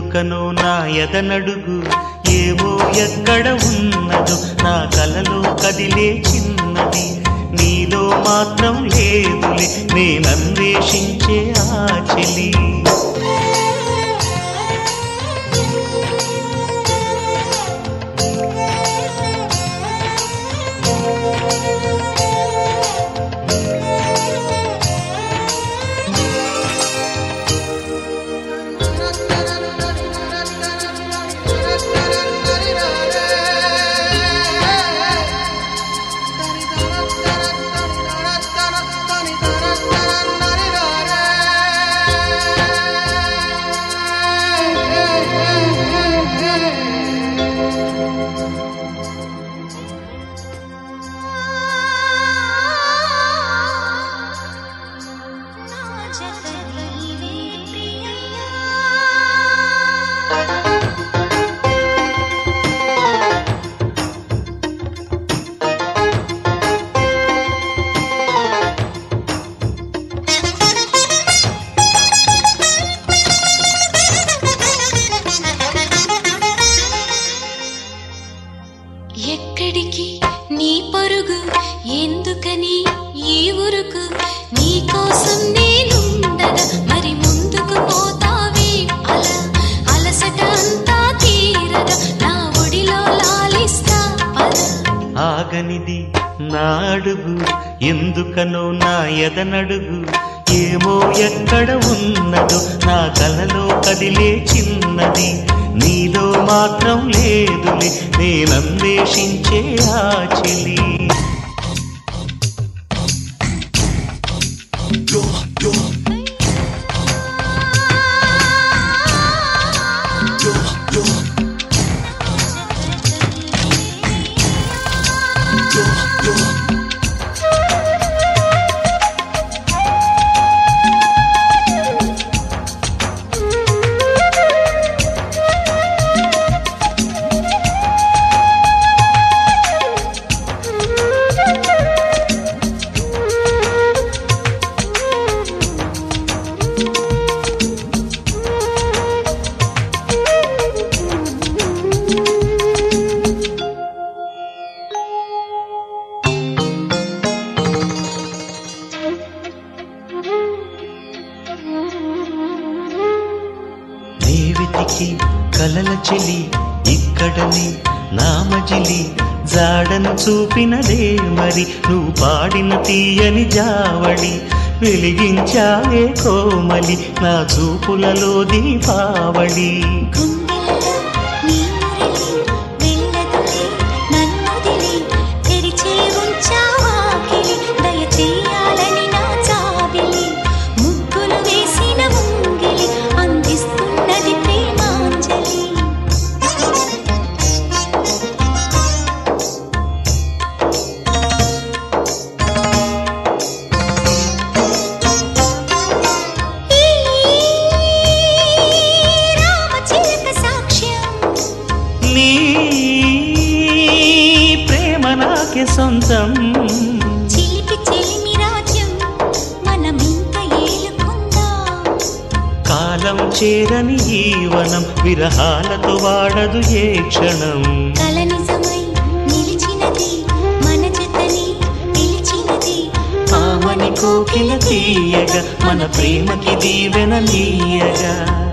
ఎందుకనో నా ఎదనడుగు ఏమో ఎక్కడ ఉన్నదో నా కలలో కదిలే చిన్నది నీలో మాత్రం లేదులే నేనన్వేషించే ఆ చెలి నా జత నీవే ప్రియయ్యా ఎక్కడికి నీ పరుగు ఎందుకని ఈ ఉరుకు నీ కోసం నేనుండగా మరి ముందుకు పోతావే అల అలసట అంతా తీరగా నా ఒడిలో లాలిస్తా పద ఆగనిది నా అడుగు ఎందుకనో నా ఎదనడుగు ఏమో ఎక్కడ ఉన్నదో నా కలలో కదిలే చిన్నది నీలో మాత్రం లేదులే నేనన్వేషించే ఆ చెలి నీ వెతికి కలల చెలి ఇక్కడని నామజిలి జాడను చూపినదే మరి నువ్వు పాడిన తీయని జావళి వెలిగించావే కోమలి నా చూపులలో దీపావళి గుండెల్లో నీ మురళి వెళ్ళదులే నన్నొదిలి తెరిచే ఉంచావాకిలి దయ చేయాలని నా చాదిలి ముగ్గులు వేసిన ముంగిలి అందిస్తున్నది ప్రేమాంజలి ఈ రామచిలక సాక్ష్యం నీ ప్రేమ నాకే సొంతం చిలిపి చెలిమి రాజ్యం మనమింక ఏలుకుందాం కాలం చేరని ఈ వనం విరహాలతో వాడదు ఏ క్షణం కల నిజమై నిలిచినది మన జతని పిలిచినది ఆమని కోకిల తీయగా మన ప్రేమకి దీవెన నీయగా